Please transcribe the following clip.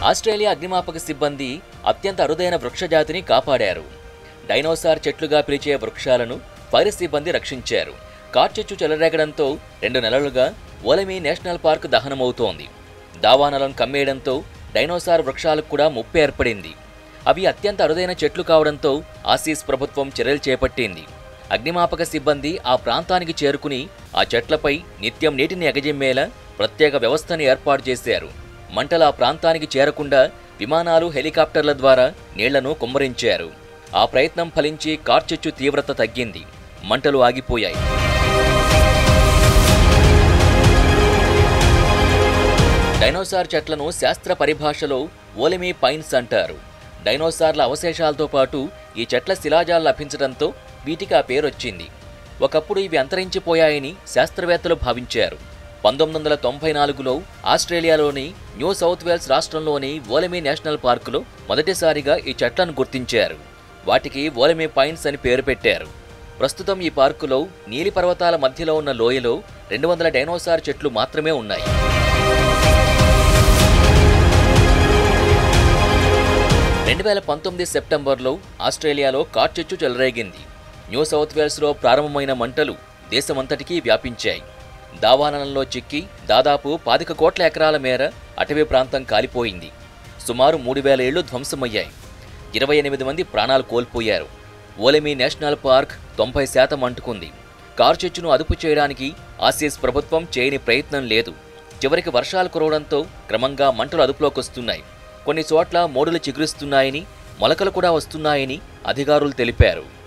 Australia అగ్నిమాపక సిబ్బంది అత్యంత అరుదైన వృక్షజాతిని కాపాడారు డైనోసార్ చెట్లుగా పిలిచే వృక్షాలను ఫైర్ సిబ్బంది రక్షించారు కార్చెచ్చు చెలరేగడంతో రెండు నెలలుగా ఓలమి నేషనల్ పార్క్ దహనమవుతోంది దావానలను కమ్మేయడంతో డైనోసార్ వృక్షాలకు కూడా ముప్పు ఏర్పడింది అవి అత్యంత అరుదైన చెట్లు కావడంతో ఆసీస్ ప్రభుత్వం చర్యలు చేపట్టింది అగ్నిమాపక సిబ్బంది ఆ ప్రాంతానికి చేరుకుని ఆ చెట్లపై నిత్యం నీటిని ఎగజిమ్మేలా ప్రత్యేక వ్యవస్థను ఏర్పాటు చేశారు మంటలు ఆ ప్రాంతానికి చేరకుండా విమానాలు హెలికాప్టర్ల ద్వారా నీళ్లను కుమ్మరించారు ఆ ప్రయత్నం ఫలించి కార్చెచ్చు తీవ్రత తగ్గింది మంటలు ఆగిపోయాయి డైనోసార్ చెట్లను శాస్త్ర పరిభాషలో ఓలెమీ పైన్స్ అంటారు డైనోసార్ల అవశేషాలతో పాటు ఈ చెట్ల శిలాజాలు లభించడంతో వీటికి ఆ పేరొచ్చింది ఒకప్పుడు ఇవి అంతరించిపోయాయని శాస్త్రవేత్తలు భావించారు పంతొమ్మిది వందల తొంభై నాలుగులో ఆస్ట్రేలియాలోని న్యూ సౌత్ వేల్స్ రాష్ట్రంలోని ఓలెమీ నేషనల్ పార్కులో మొదటిసారిగా ఈ చెట్లను గుర్తించారు వాటికి ఓలెమీ పైన్స్ అని పేరు పెట్టారు ప్రస్తుతం ఈ పార్కులో నీలి పర్వతాల మధ్యలో ఉన్న లోయలో రెండు వందల డైనోసార్ చెట్లు మాత్రమే ఉన్నాయి రెండు వేల పంతొమ్మిది సెప్టెంబర్లో ఆస్ట్రేలియాలో కార్చెచ్చు చెలరేగింది న్యూ సౌత్ వేల్స్లో ప్రారంభమైన మంటలు దేశమంతటికీ వ్యాపించాయి దావానలంలో చిక్కి దాదాపు పాతిక కోట్ల ఎకరాల మేర అటవీ ప్రాంతం కాలిపోయింది సుమారు మూడు వేల ఏళ్లు ధ్వంసమయ్యాయి ఇరవై ఎనిమిది మంది ప్రాణాలు కోల్పోయారు ఓలెమీ నేషనల్ పార్క్ తొంభై శాతం అంటుకుంది కార్చెచ్చును అదుపు చేయడానికి ఆసీస్ ప్రభుత్వం చేయని ప్రయత్నం లేదు చివరికి వర్షాలు కురవడంతో క్రమంగా మంటలు అదుపులోకి వస్తున్నాయి కొన్ని చోట్ల మోడులు చిగురిస్తున్నాయని మొలకలు కూడా వస్తున్నాయని అధికారులు తెలిపారు